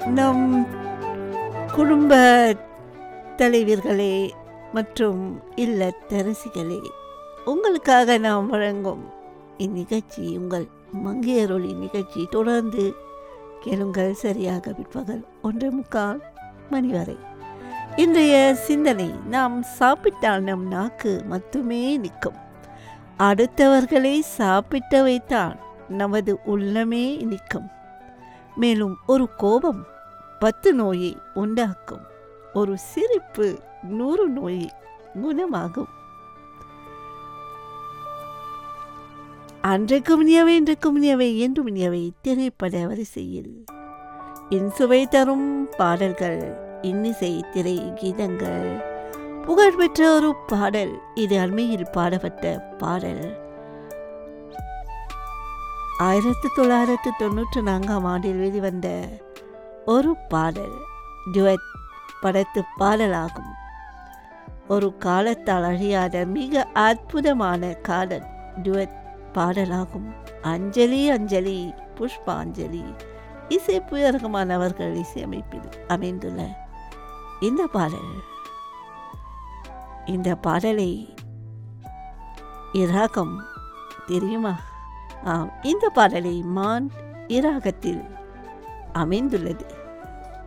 நம் குடும்ப தலைவர்களே மற்றும் இல்லத்தரசிகளே உங்களுக்காக நாம் வழங்கும் இந்நிகழ்ச்சி உங்கள் மங்கையரொளி நிகழ்ச்சி தொடர்ந்து கேளுங்கள் சரியாக பிற்பகல் ஒன்று முக்கால் மணி வரை இன்றைய சிந்தனை நாம் சாப்பிட்டால் நம் நாக்கு மட்டுமே நிற்கும் அடுத்தவர்களை சாப்பிட்ட வைத்தால் நமது உள்ளமே நிற்கும் மேலும் ஒரு கோபம் பத்து நோயை உண்டாக்கும் ஒரு சிரிப்பு நூறு நோயை குணமாகும் அன்றைக்கும் இனியவை இன்றைக்கும் இனியவை என்றும் இனியவை திரைப்பட வரிசையில் இன்சுவை தரும் பாடல்கள் இன்னிசை திரை கீதங்கள் புகழ்பெற்ற ஒரு பாடல் இது அண்மையில் பாடப்பட்ட பாடல் ஆயிரத்தி தொள்ளாயிரத்தி தொண்ணூற்றி நான்காம் ஆண்டில் வெளிவந்த ஒரு பாடல் டுவெட் படத்து பாடலாகும் ஒரு காலத்தால் அழியாத மிக அற்புதமான காதல் டுவெட் பாடலாகும் அஞ்சலி அஞ்சலி புஷ்பாஞ்சலி இசை புயரகமான அவர்கள் இசையமைப்பில் அமைந்துள்ள இந்த பாடல் இந்த பாடலை இராகம் தெரியுமா ஆம் இந்த பாடலை மான் இராகத்தில் அமைந்துள்ளது